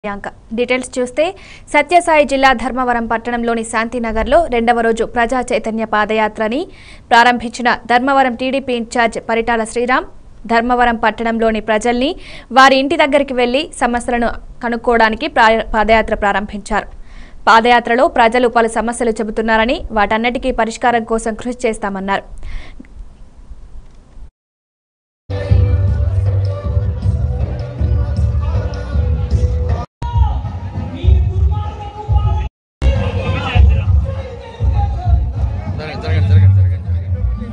Priyanka details చూస్తే సత్యసాయి జిల్లా ధర్మవరం పట్టణంలోని శాంతినగర్లో రెండవ రోజు ప్రజా చైతన్య పాదయాత్రని ప్రారంభించిన ధర్మవరం టీడీపీ ఇన్ఛార్జ్ పరిటాల శ్రీరామ్ ధర్మవరం పట్టణంలోని ప్రజల్ని వారి ఇంటి దగ్గరికి వెళ్లి సమస్యలను కనుక్కోవడానికి ప్రా- పాదయాత్ర ప్రారంభించారు పాదయాత్రలో ప్రజలు పలు సమస్యలు చెబుతున్నారని వాటన్నిటికీ పరిష్కారం కోసం కృషి చేస్తామన్నారు జరగండి జరగండి జరగండి జరగండి జరగండి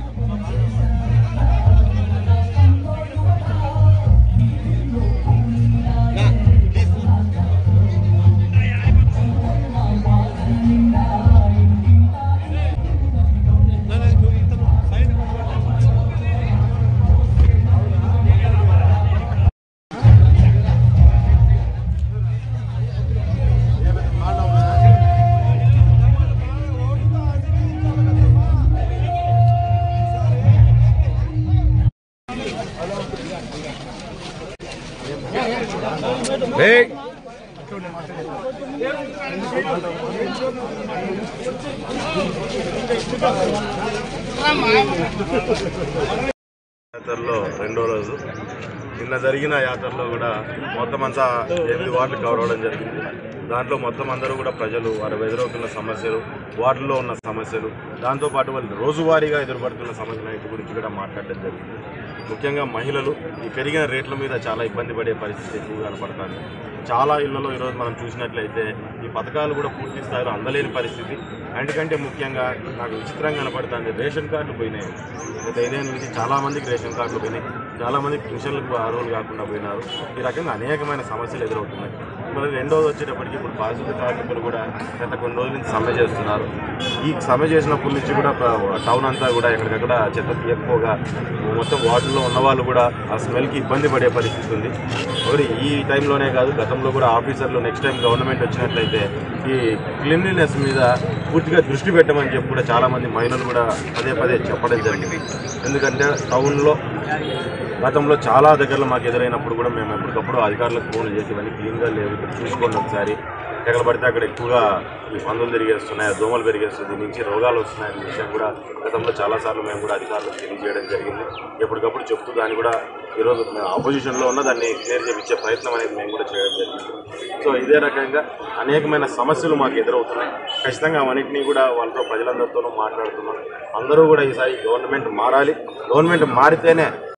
ఏయ్! యాత్రలో రెండో రోజు నిన్న జరిగిన యాత్రలో కూడా మొత్తం అంతా ఎనిమిది వార్డులు కవర్ అవ్వడం జరిగింది దాంట్లో మొత్తం అందరూ కూడా ప్రజలు వారు ఎదురవుతున్న సమస్యలు వార్డుల్లో ఉన్న సమస్యలు దాంతోపాటు వాళ్ళు రోజువారీగా ఎదురుపడుతున్న సమస్యల గురించి కూడా మాట్లాడడం జరిగింది ముఖ్యంగా మహిళలు ఈ పెరిగిన రేట్ల మీద చాలా ఇబ్బంది పడే పరిస్థితి ఎక్కువగా కనపడుతుంది చాలా ఇళ్లలో ఈరోజు మనం చూసినట్లయితే ఈ పథకాలు కూడా పూర్తి స్థాయిలో అందలేని పరిస్థితి అందుకంటే ముఖ్యంగా నాకు విచిత్రంగా కనపడుతుంది రేషన్ కార్డులు పోయినాయి గత ఐదేళ్ళ నుంచి చాలా మందికి రేషన్ కార్డులు పోయినాయి చాలా మందికి పెన్షన్లకు అర్హులు కాకుండా పోయినారు ఈ రకంగా అనేకమైన సమస్యలు ఎదురవుతున్నాయి మరి రెండోది వచ్చేటప్పటికి ఇప్పుడు బాధిత కార్మికులు కూడా గత కొన్ని రోజుల నుంచి సమ్మె చేస్తున్నారు ఈ సమ్మె చేసినప్పటి నుంచి కూడా ప- టౌన్ అంతా కూడా ఎక్కడికక్కడ చెత్త తీయకపోగా మొత్తం వార్డులో ఉన్న వాళ్ళు కూడా ఆ స్మెల్కి ఇబ్బంది పడే పరిస్థితి ఉంది మరి ఈ టైంలోనే కాదు గతంలో కూడా ఆఫీసర్లు నెక్స్ట్ టైం గవర్నమెంట్ వచ్చినట్లయితే ఈ క్లీన్లీనెస్ మీద పూర్తిగా దృష్టి పెట్టమని చెప్పి కూడా చాలామంది మహిళలు కూడా పదే పదే చెప్పడం జరిగింది ఎందుకంటే టౌన్లో గతంలో చాలా దగ్గరలో మాకు ఎదురైనప్పుడు కూడా మేము ఎప్పటికప్పుడు అధికారులకు ఫోన్లు చేసి ఇవన్నీ క్లీన్గా లేవు ఇక్కడ చూసుకోండి ఒకసారి ఎక్కడ పడితే అక్కడ ఎక్కువగా ఈ పందులు తిరిగేస్తున్నాయి దోమలు పెరిగేస్తుంది దీని నుంచి రోగాలు వస్తున్నాయి అనే విషయం కూడా గతంలో చాలాసార్లు మేము కూడా అధికారులకు తెలియజేయడం జరిగింది ఎప్పటికప్పుడు చెప్తూ దాన్ని కూడా ఈరోజు మేము ఆపోజిషన్లో ఉన్న దాన్ని క్లియర్ చేయించే ప్రయత్నం అనేది మేము కూడా చేయడం జరిగింది సో ఇదే రకంగా అనేకమైన సమస్యలు మాకు ఎదురవుతున్నాయి ఖచ్చితంగా అవన్నింటినీ కూడా వాళ్ళతో ప్రజలందరితోనూ మాట్లాడుతున్నాం అందరూ కూడా ఈసారి గవర్నమెంట్ మారాలి గవర్నమెంట్ మారితేనే